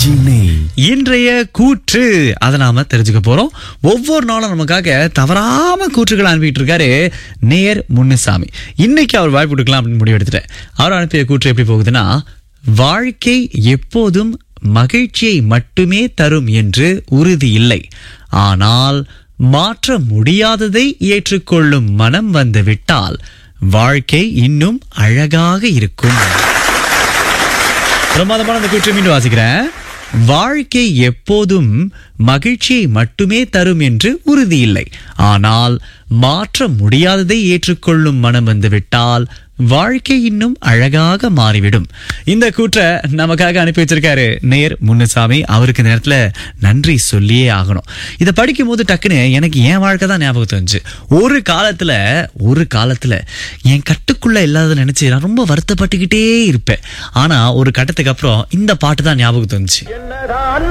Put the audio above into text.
நெஞ்சினை இன்றைய கூற்று அதை நாம தெரிஞ்சுக்க போறோம் ஒவ்வொரு நாளும் நமக்காக தவறாம கூற்றுகள் அனுப்பிட்டு இருக்காரு நேர் முன்னுசாமி இன்னைக்கு அவர் வாய்ப்பு கொடுக்கலாம் அப்படின்னு முடிவு எடுத்துட்டேன் அவர் அனுப்பிய கூற்று எப்படி போகுதுன்னா வாழ்க்கை எப்போதும் மகிழ்ச்சியை மட்டுமே தரும் என்று உறுதி இல்லை ஆனால் மாற்ற முடியாததை ஏற்றுக்கொள்ளும் மனம் வந்து விட்டால் வாழ்க்கை இன்னும் அழகாக இருக்கும் பிரமாதமான அந்த கூற்றை மீண்டும் வாசிக்கிறேன் வாழ்க்கை எப்போதும் மகிழ்ச்சியை மட்டுமே தரும் என்று உறுதி இல்லை ஆனால் மாற்ற முடியாததை ஏற்றுக்கொள்ளும் மனம் வந்துவிட்டால் வாழ்க்கை இன்னும் அழகாக மாறிவிடும் இந்த கூற்றை நமக்காக அனுப்பி வச்சிருக்காரு நேர் முன்னுசாமி அவருக்கு இந்த நேரத்துல நன்றி சொல்லியே ஆகணும் இதை படிக்கும் போது டக்குன்னு எனக்கு என் வாழ்க்கை தான் ஞாபகத்து வந்துச்சு ஒரு காலத்துல ஒரு காலத்துல என் கட்டுக்குள்ள இல்லாத நினைச்சு நான் ரொம்ப வருத்தப்பட்டுக்கிட்டே இருப்பேன் ஆனா ஒரு கட்டத்துக்கு அப்புறம் இந்த பாட்டு தான் ஞாபகத்து வந்துச்சு என்னதான்